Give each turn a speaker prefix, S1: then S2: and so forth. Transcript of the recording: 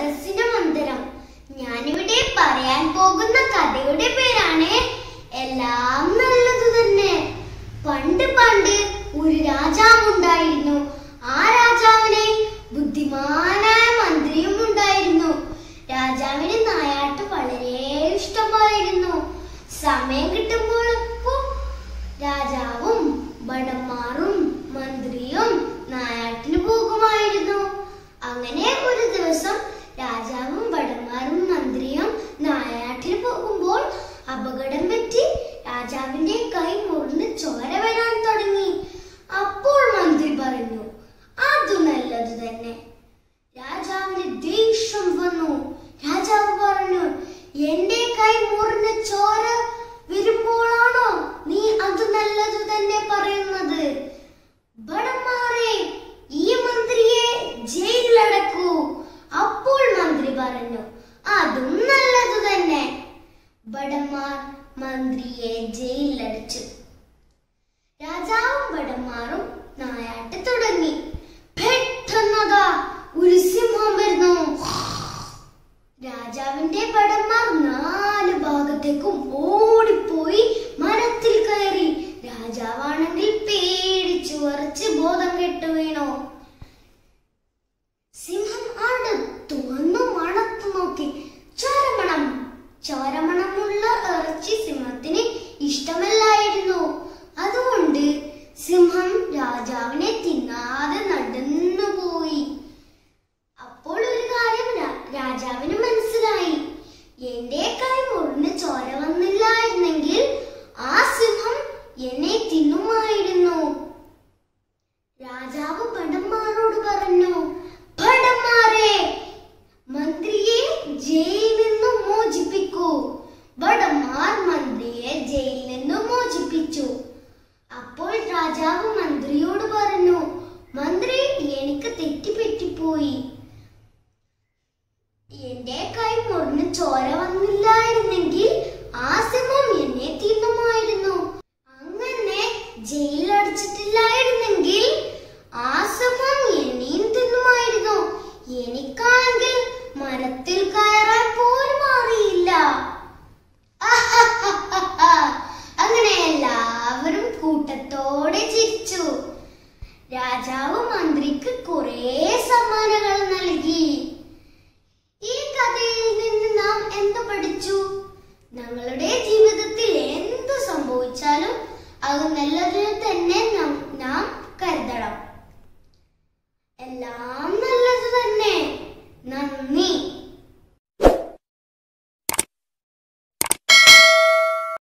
S1: സദസ്സിന് മന്ദിരം ഞാനിവിടെ പറയാൻ പോകുന്ന കഥയുടെ പേരാണ് എല്ലാം നല്ലതു തന്നെ പണ്ട് പണ്ട് ഒരു രാജാവുണ്ടായിരുന്നു ആ രാജാവിനെ ബുദ്ധിമാനായ മന്ത്രിയും ഉണ്ടായിരുന്നു രാജാവിന് നായാട്ട് വളരെ ഇഷ്ടമായിരുന്നു സമയം കിട്ടുമ്പോഴൊക്കെ രാജാവും ഭടന്മാരും മന്ത്രിയും നായാട്ടിന് പോകുമായിരുന്നു അങ്ങനെ ഒരു ദിവസം രാജാവും ഭടന്മാരും മന്ത്രിയും നായാട്ടിന് പോകുമ്പോൾ അപകടം പറ്റി രാജാവിന്റെ കൈ മുറിഞ്ഞ് ചോര വരാൻ തുടങ്ങി അപ്പോൾ മന്ത്രി പറഞ്ഞു അത് നല്ലത് തന്നെ രാജാവിന് ദേഷ്യം വന്നു രാജാവ് പറഞ്ഞു എന്റെ കൈ മുറിഞ്ഞ ചോര വരുമ്പോഴാണോ നീ അത് നല്ലത് തന്നെ പറയുന്നത് ഭടന്മാരെ ഈ മന്ത്രിയെ ജയിലിലടക്കൂ അപ്പോൾ മന്ത്രി പറഞ്ഞു അതും നല്ലത് തന്നെ ഭടന്മാർ മന്ത്രിയെ ജയിലിലടച്ചു രാജാവും ഭടന്മാരും നായാട്ട് തുടങ്ങി പെട്ടെന്നതാ ഒരു സിംഹം വരുന്നു രാജാവിന്റെ ഭടന്മാർ നാല് ഭാഗത്തേക്കും ഓടിപ്പോയി മരത്തിൽ കയറി രാജാവാണെങ്കിൽ പേടിച്ചു വറച്ച് ബോധം കെട്ടു വീണു സിംഹം അടുത്തു വന്നു മണത്തു നോക്കി ചോരമണം ചോരമണമുള്ള ഇറച്ചി സിംഹത്തിന് ഇഷ്ടമല്ലായിരുന്നു അതുകൊണ്ട് സിംഹം രാജാവിനെ തിന്നാതെ നടന്നു പോയി അപ്പോൾ ഒരു കാര്യം രാ- രാജാവിന് മനസ്സിലായി എന്റെ കൈ മുറിഞ്ഞ് ചോര വന്നില്ലായിരുന്നെങ്കിൽ ആ സിംഹം എന്നെ തിന്നുമായിരുന്നു രാജാവ് ഭടന്മാരോട് പറഞ്ഞു ഭടന്മാരെ മന്ത്രിയെ ജയിലിൽ നിന്നും മോചിപ്പിക്കൂ ഭടന്മാർ മന്ത്രിയെ ജയിലിൽ നിന്നും മോചിപ്പിച്ചു അപ്പോൾ രാജാവ് മന്ത്രിയോട് പറഞ്ഞു മന്ത്രി എനിക്ക് തെറ്റിപ്പറ്റിപ്പോയി എന്റെ കൈ മുറിഞ്ഞ് ചോര വന്നില്ലായിരുന്നെങ്കിൽ ആ സിംഹം എന്നെ തിന്നുമായിരുന്നു അങ്ങനെ ജയിലടച്ചിട്ടില്ലായിരുന്നെങ്കിൽ ആ സിംഹം എന്നെയും തിന്നുമായിരുന്നു എനിക്കാണെങ്കിൽ മരത്തിൽ കയറാൻ പോലും അറിയില്ല അങ്ങനെ എല്ലാവരും കൂട്ടത്തോടെ ചിരിച്ചു രാജാവ് മന്ത്രിക്ക് കുറേ സമ്മാനങ്ങൾ നൽകി ഈ കഥയിൽ നിന്ന് നാം എന്ത് പഠിച്ചു ഞങ്ങളുടെ ജീവിതത്തിൽ എന്ത് സംഭവിച്ചാലും അത് നല്ലതിന് തന്നെ നാം നാം കരുതണം എല്ലാ